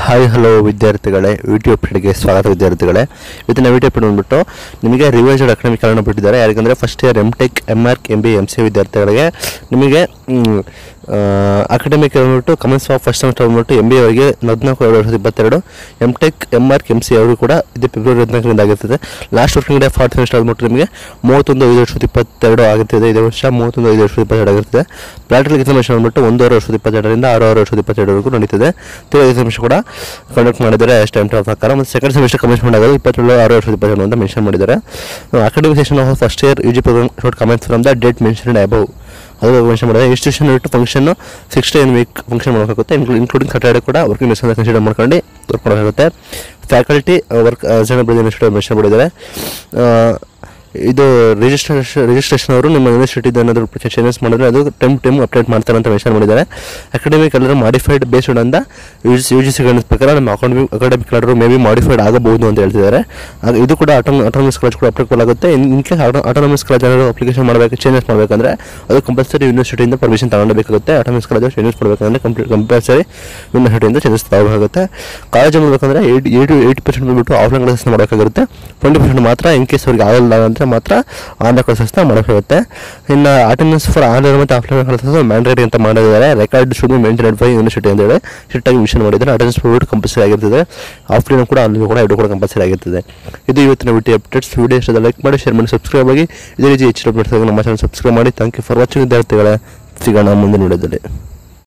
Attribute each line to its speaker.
Speaker 1: hi hello ವಿದ್ಯಾರ್ಥಿಗಳೇ YouTube ಫೀಡ್ಗೆ ಸ್ವಾಗತ ವಿದ್ಯಾರ್ಥಿಗಳೇ ಇವತ್ತಿನ ಯೂಟ್ಯೂಬ್ ಫೀಡ್ ಬಂದ್ಬಿಟ್ಟು ನಿಮಗೆ ರಿವೈಸ್ಡ್ ಅಕಾಡೆಮಿಕ್ ಕಾರಣ ಬಿಟ್ಟಿದ್ದಾರೆ ಯಾಕಂದರೆ first year M tech M R M B M C ವಿದ್ಯಾರ್ಥಿಗಳಿಗೆ ನಿಮಗೆ ಅಕಾಡೆಮಿಕ್ ಬಂದ್ಬಿಟ್ಟು ಕಮೆನ್ಸ್ ಆಫ್ ಫಸ್ಟ್ ಸೆಮಿಸ್ಟರ್ ಬಂದ್ಬಿಟ್ಟು ಎಮ್ ಬಿ ಅವರಿಗೆ ಹದಿನಾಲ್ಕು ಎರಡು ವರ್ಷದ ಇಪ್ಪತ್ತೆರಡು M tech M R M C ಅವರು ಕೂಡ ಇದು ಫೆಬ್ರವರಿ ಹದಿನಾಲ್ಕರಿಂದ ಆಗಿರ್ತದೆ last working day fourth semester ಬಂದ್ಬಿಟ್ಟು ನಿಮಗೆ ಮೂವತ್ತೊಂದು ಐದು ವರ್ಷದ ಇಪ್ಪತ್ತೆರಡು ಆಗುತ್ತಿದೆ ಇದೇ ವರ್ಷ ಮೂವತ್ತೊಂದು ಐದು ವರ್ಷದ ಇಪ್ಪತ್ತೆರಡು ಆಗಿರ್ತದೆ ಪ್ರಾಕ್ಟಿಕಲ್ ಎಕ್ಸಾಮಿನೇಷನ್ ಬಂದ್ಬಿಟ್ಟು ಒಂದೂವರೆ ವರ್ಷದ ಇಪ್ಪತ್ತೆರಡರಿಂದ ಆರು ಆರು ವರ್ಷದ ಇಪ್ಪತ್ತೆರಡವರೆಗೂ ನಡೀತದೆ ತಿರುಗಿ ಎಕ್ಸಾಮಿನೇಷನ್ ಕೂಡ ಕಂಡಕ್ಟ್ ಮಾಡಿದ್ದಾರೆ ಅಷ್ಟು ಟೈಮ್ ಟೇಬಲ್ ಪ್ರಕಾರ ಮತ್ತು ಸೆಕೆಂಡ್ ಸೆಮಿಸ್ಟರ್ ಕಮೆನ್ಸ್ಮೆಂಟ್ ಆಗೋದು ಇಪ್ಪತ್ತೇಳು ಆರು ವರ್ಷದ ಇಪ್ಪತ್ತೆರಡು ಅಂತ ಮೆನ್ಷನ್ ಮಾಡಿದ್ದಾರೆ academic session of first year U G program short comments from the date mention above ಅದು ಮೆನ್ಷನ್ ಮಾಡಿದ್ರೆ ಇನ್ಸ್ಟಿಟ್ಯೂಷನ್ ಇಟ್ಟು function six ten week function ಮಾಡಬೇಕಾಗುತ್ತೆ ಇನ್ಕ್ಲೂಡಿಂಗ್ ಕಟ್ಟಡ ಕೂಡ ವರ್ಕಿಂಗ್ ಡೆಸ್ ಅಂತ ಕನ್ಸಿಡರ್ ಮಾಡ್ಕೊಂಡು ವರ್ಕ್ ಮಾಡಬೇಕಾಗುತ್ತೆ faculty work general institute mention ಮಾಡಿದ್ದಾರೆ ಆ, ಇದು ರಿಜಿಸ್ಟ್ರೇಷನ್ ರಿಜಿಸ್ಟ್ರೇಷನ್ ಅವರು ನಿಮ್ಮ ಯೂನಿವರ್ಸಿಟಿ ಏನಾದರೂ ಚೇಂಜಸ್ ಮಾಡಿದ್ರೆ ಅದು ಟೈಮ್ ಟೈಮ್ ಅಪ್ಡೇಟ್ ಮಾಡ್ತಾರೆ ಅಂತ ಮೆನ್ಷನ್ ಮಾಡಿದ್ದಾರೆ ಅಕಾಡೆಮಿಕ್ ಎಲ್ಲರೂ ಮಾಡಿಫೈಡ್ ಬೇಸ್ಡ್ ಅಂತ U G U G C guidance ಪ್ರಕಾರ ನಮ್ಮ ಅಕಾಡೆಮಿಕ್ ಅಕಾಡೆಮಿಕ್ ಎಲ್ಲರೂ ಮೇ ಬಿ ಮಾಡಿಫೈಡ್ ಆಗಬಹುದು ಅಂತ ಹೇಳ್ತಿದ್ದಾರೆ ಆಗ ಇದು ಕೂಡ ಆಟೋಮ್ ಆಟೋನಮಸ್ ಕಾಲೇಜ್ ಕೂಡ ಅಪ್ಡೇಟ್ ಆಗುತ್ತೆ in in case autonomous college ಏನಾದರೂ ಅಪ್ಲಿಕೇಶನ್ ಮಾಡಬೇಕು ಚೇಂಜಸ್ ಮಾಡಬೇಕಂದ್ರೆ ಅದು ಕಂಪಲ್ಸರಿ ಯೂನಿವರ್ಸಿಟಿಯಿಂದ ಪರ್ಮಿಷನ್ ತಗೊಳ್ಳಬೇಕಾಗುತ್ತೆ ಆಟೋನಮಸ್ ಕಾಲೇಜ್ ಚೇಂಜಸ್ ಮಾಡಬೇಕಂದ್ರೆ ಕಂಪ್ಲೀಟ್ ಕಂಪಲ್ಸರಿ ಯೂನಿವರ್ಸಿಟಿಯಿಂದ ಚೇಂಜಸ್ ತಗೋಬೇಕಾಗುತ್ತೆ ಕಾಲೇಜ್ ಮಾಡಬೇಕಂದ್ರೆ ಏಯ್ಟ್ ಏಯ್ಟಿ ಏಯ್ಟಿ ಪರ್ಸೆಂಟ್ ಬಂದ್ಬಿಟ್ಟು ಆಫ್ಲೈನ್ ಕ್ಲಾಸಸ್ನ ಮಾಡಬೇಕಾಗಿರುತ್ತೆ ಟ್ವೆಂಟಿ ಪರ್ಸೆಂಟ್ ಮಾತ್ರ ಇನ್ ಕೇಸ್ ಅವ್ರಿಗೆ ಆಗಲ್ಲ ಅಂದರೆ ಮಾತ್ರ ಆನ್ಲೈನ್ ಕ್ಲಾಸಸ್ನ ಮಾಡಬೇಕಾಗುತ್ತೆ ಇನ್ನು ಅಟೆಂಡೆನ್ಸ್ ಫಾರ್ ಆನ್ಲೈನ್ ಮತ್ತು ಆಫ್ಲೈನ್ ಕ್ಲಾಸಸ್ ಮ್ಯಾಂಡೇಟರಿ ಅಂತ ಮಾಡಿದ್ದಾರೆ record should be maintain by university ಅಂತ ಹೇಳಿ ಸ್ಟ್ರಿಕ್ಟಾಗಿ ವಿಷನ್ ಮಾಡಿದ್ದಾರೆ ಅಟೆಂಡೆನ್ಸ್ ಬಂದ್ಬಿಟ್ಟು ಕಂಪಲ್ಸರಿ ಆಗಿರ್ತದೆ ಆಫ್ಲೈನ್ ಕೂಡ ಆನ್ಲೈನ್ ಕೂಡ ಎರಡು ಕೂಡ ಕಂಪಲ್ಸರಿ ಆಗಿರ್ತದೆ ಇದು ಇವತ್ತಿನ ವಿಡಿಯೋ ಅಪ್ಡೇಟ್ಸ್ ವಿಡಿಯೋ ಇಷ್ಟದ ಲೈಕ್ ಮಾಡಿ ಶೇರ್ ಮಾಡಿ ಸಬ್ಸ್ಕ್ರೈಬ್ ಆಗಿ ಇದೇ ರೀತಿ ಹೆಚ್ಚಿನ ಅಪ್ಡೇಟ್ಸ್ ನಮ್ಮ ಚಾನಲ್ ಸಬ್ಸ್ಕ್ರೈಬ್ ಮಾಡಿ ಥ್ಯಾಂಕ್ ಯು ಫಾರ್ ವಾಚಿಂಗ್ ವಿದ್ಯಾರ್ಥಿಗಳೇ ಸಿಗೋಣ ಮುಂದಿನ ವಿಡಿಯೋದಲ್ಲಿ